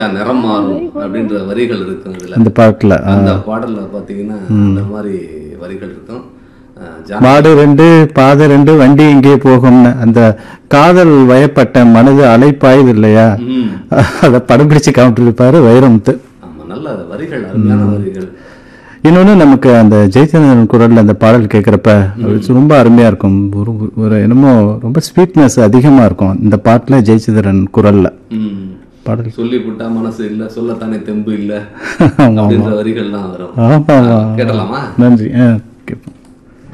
நிறம் மாறும் அப்படின்ற வரிகள் இருக்கும் இதுல அந்த பாட்டில் அந்த பாடல்ல பாத்தீங்கன்னா அந்த மாதிரி வரிகள் இருக்கும் அஹ் ஜா- மாடு ரெண்டு பாதை ரெண்டு வண்டி இங்கே போகும்னு அந்த காதல் வயப்பட்ட மனது அலைப்பாயுது இல்லையா ம். அதை படம் பிடிச்சு காமிட்டிருப்பாரு வைரமுத்து ஆமா நல்ல வரிகள் அருமையான வரிகள் இன்னொன்று நமக்கு அந்த ஜெயச்சந்திரன் குரல்ல அந்த பாடல் கேட்குறப்ப ரொம்ப அருமையா இருக்கும் ஒரு ஒரு என்னமோ ரொம்ப ஸ்வீட்னஸ் அதிகமா இருக்கும் இந்த பாட்டுல ஜெயச்சந்திரன் குரல்ல ம். பாடல் சொல்லி விட்டா மனசு இல்ல சொல்லத்தானே தெம்பு இல்ல ஆமா அப்படின்ற வரிகள்லாம் வரும் ஆமா ஆமா கேட்டலாமா நன்றி ஆ